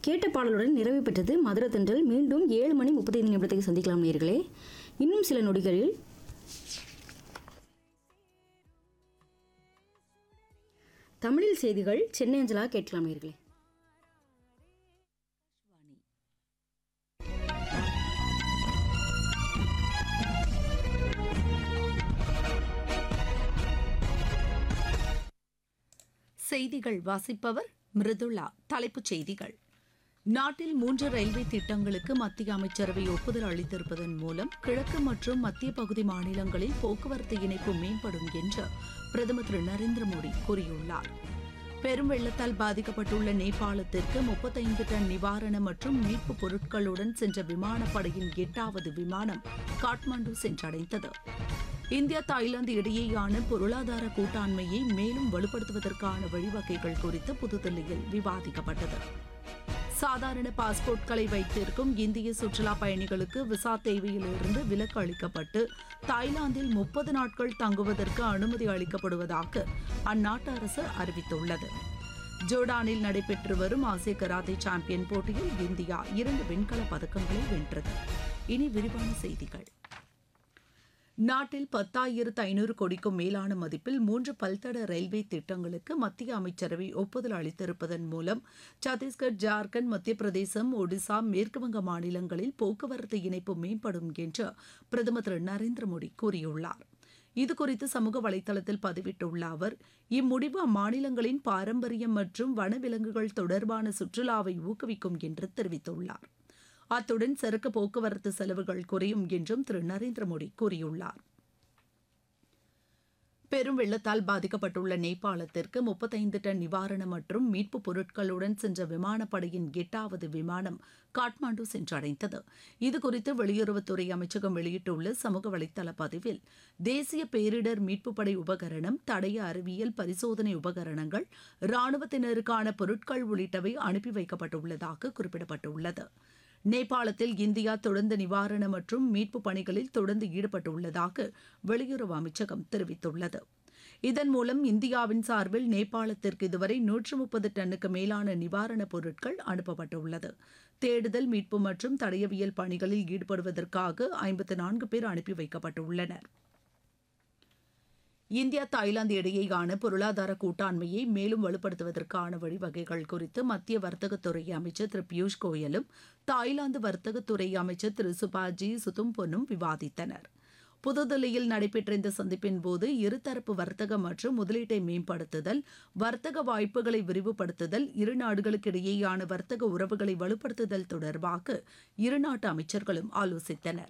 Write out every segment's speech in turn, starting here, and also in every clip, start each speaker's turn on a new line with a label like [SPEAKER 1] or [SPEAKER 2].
[SPEAKER 1] கேட்ட பாடலுடன் நிறைவு பெற்றது மதுரை தென்றல் மீண்டும் ஏழு மணி முப்பத்தைந்து நிமிடத்துக்கு சந்திக்கலாம் நேர்களே இன்னும் சில நொடிகளில் தமிழில் செய்திகள் சென்னை அஞ்சலாக கேட்கலாம் நேர்களே
[SPEAKER 2] செய்திகள் வாசிப்பவர் மிருதுளா தலைப்புச் செய்திகள் நாட்டில் மூன்று ரயில்வே திட்டங்களுக்கு மத்திய அமைச்சரவை ஒப்புதல் அளித்திருப்பதன் மூலம் கிழக்கு மற்றும் மத்திய பகுதி மாநிலங்களில் போக்குவரத்து இணைப்பு மேம்படும் என்று பிரதமர் திரு நரேந்திர மோடி கூறியுள்ளார் பெரும் வெள்ளத்தால் பாதிக்கப்பட்டுள்ள நேபாளத்திற்கு முப்பத்தைந்து டன் நிவாரண மற்றும் மீட்புப் பொருட்களுடன் சென்ற விமானப்படையின் எட்டாவது விமானம் காட்மாண்டு சென்றடைந்தது இந்தியா தாய்லாந்து இடையேயான பொருளாதார கூட்டாண்மையை மேலும் வலுப்படுத்துவதற்கான வழிவகைகள் குறித்து புதுதில்லியில் விவாதிக்கப்பட்டது சாதாரண பாஸ்போர்ட்களை வைத்திருக்கும் இந்திய சுற்றுலா பயணிகளுக்கு விசா தேவையிலிருந்து விலக்கு அளிக்கப்பட்டு தாய்லாந்தில் முப்பது நாட்கள் தங்குவதற்கு அனுமதி அளிக்கப்படுவதாக அந்நாட்டு அரசு அறிவித்துள்ளது ஜோர்டானில் நடைபெற்று வரும் ஆசிய கராத்தே சாம்பியன் போட்டியில் இந்தியா இரண்டு வெண்கலப் பதக்கங்களை வென்றது இனி விரிவான செய்திகள் நாட்டில் பத்தாயிரத்து ஐநூறு கோடிக்கும் மேலான மதிப்பில் மூன்று பல்தட ரயில்வே திட்டங்களுக்கு மத்திய அமைச்சரவை ஒப்புதல் அளித்திருப்பதன் மூலம் சத்தீஸ்கர் ஜார்க்கண்ட் மத்திய பிரதேசம் ஒடிசா மேற்குவங்க மாநிலங்களில் போக்குவரத்து இணைப்பு மேம்படும் என்று பிரதமர் திரு நரேந்திர மோடி கூறியுள்ளார் இதுகுறித்து சமூக வலைதளத்தில் பதிவிட்டுள்ள அவர் இம்முடிவு அம்மாநிலங்களின் பாரம்பரியம் மற்றும் வனவிலங்குகள் தொடர்பான சுற்றுலாவை ஊக்குவிக்கும் என்று தெரிவித்துள்ளார் அத்துடன் சரக்கு போக்குவரத்து செலவுகள் குறையும் என்றும் திரு நரேந்திர மோடி கூறியுள்ளார் பெரும் வெள்ளத்தால் பாதிக்கப்பட்டுள்ள நேபாளத்திற்கு முப்பத்தைந்து டன் நிவாரணம் மற்றும் மீட்புப் பொருட்களுடன் சென்ற விமானப்படையின் எட்டாவது விமானம் காட்மாண்டு சென்றடைந்தது இதுகுறித்து வெளியுறவுத்துறை அமைச்சகம் வெளியிட்டுள்ள சமூக வலைதள பதிவில் தேசிய பேரிடர் மீட்புப் படை உபகரணம் தடய அறிவியல் பரிசோதனை உபகரணங்கள் ராணுவத்தினருக்கான பொருட்கள் உள்ளிட்டவை அனுப்பி வைக்கப்பட்டுள்ளதாக குறிப்பிடப்பட்டுள்ளது நேபாளத்தில் இந்தியா தொடர்ந்து நிவாரண மற்றும் மீட்பு பணிகளில் தொடர்ந்து ஈடுபட்டுள்ளதாக வெளியுறவு அமைச்சகம் தெரிவித்துள்ளது இதன் மூலம் இந்தியாவின் சார்பில் நேபாளத்திற்கு இதுவரை நூற்று முப்பது டன்னுக்கு மேலான நிவாரணப் பொருட்கள் அனுப்பப்பட்டுள்ளது தேடுதல் மீட்பு மற்றும் தடயவியல் பணிகளில் ஈடுபடுவதற்காக ஐம்பத்து நான்கு பேர் அனுப்பி வைக்கப்பட்டுள்ளனர் இந்தியா தாய்லாந்து இடையேயான பொருளாதார கூட்டாண்மையை மேலும் வலுப்படுத்துவதற்கான வழிவகைகள் குறித்து மத்திய வர்த்தகத்துறை அமைச்சர் திரு பியூஷ் கோயலும் தாய்லாந்து வர்த்தகத்துறை அமைச்சர் திரு சுபாஜி சுதும்பொன்னும் விவாதித்தனர் புதுதில்லியில் நடைபெற்ற இந்த சந்திப்பின் போது இருதரப்பு வர்த்தகம் மற்றும் முதலீட்டை மேம்படுத்துதல் வர்த்தக வாய்ப்புகளை விரிவுபடுத்துதல் இரு நாடுகளுக்கிடையேயான வர்த்தக உறவுகளை வலுப்படுத்துதல் தொடர்பாக இரு நாட்டு அமைச்சர்களும் ஆலோசித்தனர்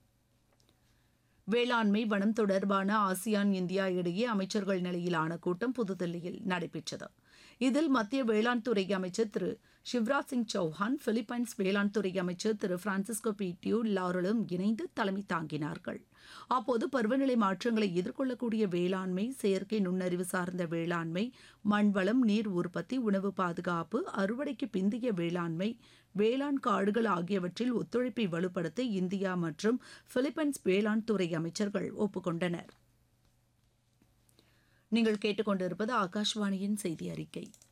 [SPEAKER 2] வேளாண்மை வனம் தொடர்பான ஆசியான் இந்தியா இடையே அமைச்சர்கள் நிலையிலான கூட்டம் புதுதில்லியில் நடைபெற்றது இதில் மத்திய வேளாண் துறை அமைச்சர் திரு சிவராஜ் சிங் சௌஹான் பிலிப்பைன்ஸ் வேளாண் துறை அமைச்சர் திரு பிரான்சிஸ்கோ பீட்டியூ லாரலும் இணைந்து தலைமை தாங்கினார்கள் அப்போது பருவநிலை மாற்றங்களை எதிர்கொள்ளக்கூடிய வேளாண்மை செயற்கை நுண்ணறிவு சார்ந்த வேளாண்மை மண்வளம் நீர் உற்பத்தி உணவு பாதுகாப்பு அறுவடைக்கு பிந்தைய வேளாண்மை வேளாண் காடுகள் ஆகியவற்றில் ஒத்துழைப்பை வலுப்படுத்த இந்தியா மற்றும் பிலிப்பைன்ஸ் வேளாண் துறை அமைச்சர்கள் ஒப்புக்கொண்டனர் நீங்கள் கேட்டுக்கொண்டிருப்பது ஆகாஷ்வாணியின் செய்தி அறிக்கை